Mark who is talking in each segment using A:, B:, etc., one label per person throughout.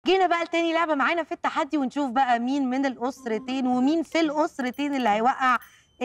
A: جينا بقى لتاني لعبه معانا في التحدي ونشوف بقى مين من الاسرتين ومين في الاسرتين اللي هيوقع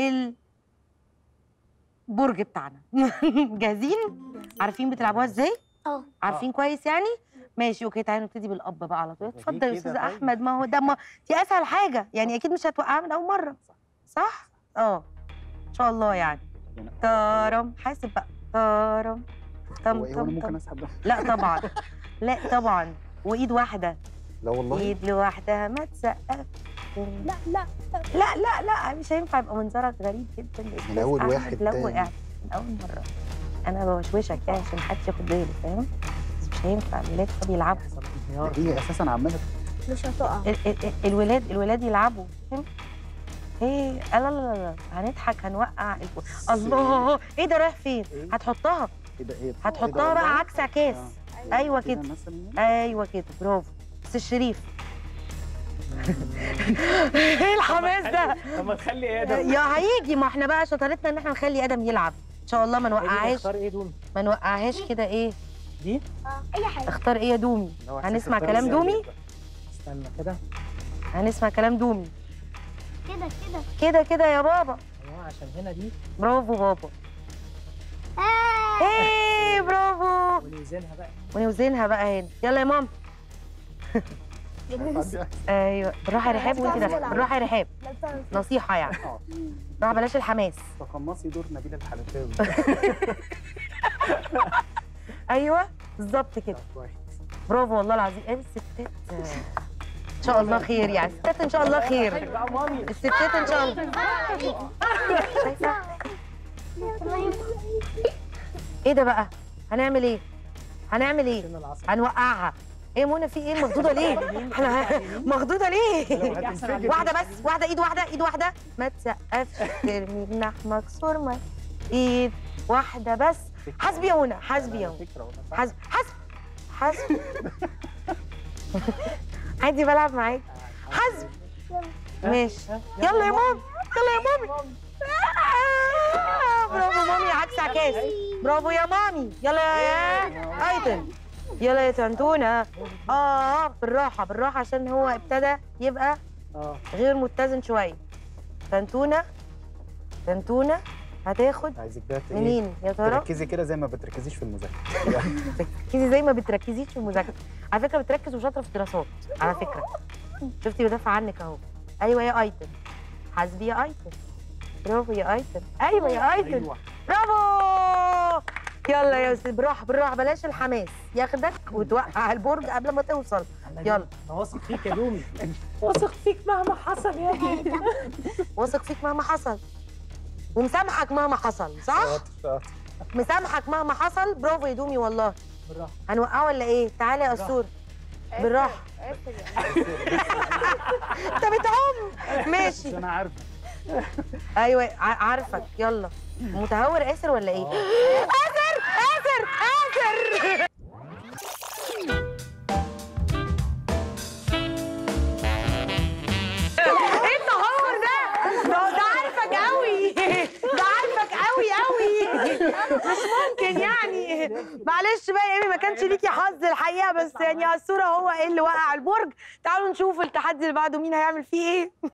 A: البرج بتاعنا جاهزين عارفين بتلعبوها ازاي
B: اه
A: عارفين كويس يعني ماشي اوكي تعالوا نبتدي بالاب بقى على طول
C: ما دي
A: اتفضل يا
C: كده
A: استاذ
C: طيب.
A: احمد ما هو ده ما دي اسهل حاجه يعني اكيد مش هتوقعها من اول مره صح اه ان شاء الله يعني تارم حاسب بقى تارم تم
C: هو ايه وانا
A: تم
C: ممكن
A: تم
C: اسحب ده؟
A: لا طبعا لا طبعا وايد واحده
C: لا والله
A: ايد لوحدها ما تسقف
B: لا لا
A: لا لا لا مش هينفع يبقى منظرك غريب جدا يا أستاذ
C: أول
A: أحمد
C: واحد
A: لو
C: تاني.
A: وقعت من اول مره انا بوشوشك يعني عشان محدش ياخد باله فاهم بس مش هينفع الولاد طب يلعبوا
C: هي اساسا عماله
B: مش هتقع
A: ال ال ال الولاد الولاد يلعبوا فاهم ايه لا لا لا لا هنضحك هنوقع الب- الله ايه ده رايح فين
C: إيه؟
A: هتحطها
C: ايه ده ايه
A: هتحطها بقى عكس عكاس
C: آه.
A: ايوه
C: كده
A: كده
C: مثلا
A: ايوه كده برافو بس الشريف ايه الحماس ده
D: طب ما تخلي ايه ده
A: يا هيجي ما احنا بقى شطارتنا ان احنا نخلي ادم يلعب ان شاء الله ما نوقعهاش
D: اختار ايه دول
A: ما نوقعهاش كده ايه
D: دي
B: اي حاجه
A: اختار ايه يا دومي
C: لو إحساس
A: هنسمع
C: الفرق
A: كلام
C: زي
A: دومي
C: ده.
D: استنى كده
A: هنسمع كلام دومي
B: كده كده
A: كده كده يا بابا
D: ايوه عشان هنا دي
A: برافو بابا
B: آه.
A: ايه برافو
D: ونوزنها بقى
A: ونوزنها بقى هنا يلا يا ماما
C: عندي-
A: ايوه بالراحه يا رحاب وانت داخله بالراحه يا رحاب
B: لا تعرف.
A: نصيحه يعني
C: آه.
A: بالراحه بلاش الحماس
C: تقمصي دور نبيل الحلفاوي
A: ايوه بالظبط كده
C: كويس
A: برافو والله العظيم ايه الستات ان شاء الله خير يعني الستات ان شاء الله خير
D: بقى مامي
A: الستات ان شاء الله شايفه ايه ده بقى هنعمل ايه هنعمل ايه
D: عشان العصر
A: هنوقعها ايه منى في ايه مخضوضه ليه احنا مخضوضه ليه
C: هتنفجر.
A: واحده بس واحده ايد واحده ايد واحده ما تسقفش ترمي جناح مكسور ما ايد واحده بس حسبي يا منى حسبي يا منى
C: فكرة والله، صح؟
A: حسب حسب حسب عادي بلعب معاك حسب ماشي يلا يا مامي يلا يا مامي آه، برافو مامي عكس عكاس برافو يا مامي يلا يا ايتن يلا يا تنتونه اه بالراحه بالراحه عشان هو ابتدى يبقى
D: اه
A: غير متزن شويه تنتونه تنتونه هتاخد
C: عايزك بقى ت- إيه؟
A: منين يا ترى
C: تركزي كده زي ما بتركزيش في المذاكره
A: تركزي زي ما بتركزيش في المذاكره على فكره بتركز وشاطره في الدراسات على فكره شفتي بدافع عنك اهو ايوه يا ايتن حاسبي يا ايتن برافو يا ايتن ايوه يا ايتن
D: ايوه
A: برافو يلا يا استاذ بالراحه بالراحه بلاش الحماس ياخدك وتوقع البرج قبل ما توصل يلا.
D: انا واثق فيك يا دومي واثق فيك مهما حصل يا ابني
A: واثق فيك مهما حصل ومسامحك مهما حصل صح
C: شاطر شاطر
A: مسامحك مهما حصل برافو يا دومي والله
D: بالراحه
A: هنوقعه ولا ايه تعالى يا اسطور بالراحه انت بتعوم ماشي
C: بس انا عارف
A: ايوه ع- عارفك يلا متهور اسر ولا ايه اسر اسر اسر ايه التهور ده ده ده عارفك قوي ده عارفك قوي قوي مش ممكن يعني معلش بقى يا ايمي ما كانش ليكي حظ الحقيقه بس يعني الصوره هو ايه اللي وقع البرج تعالوا نشوف التحدي اللي بعده مين هيعمل فيه ايه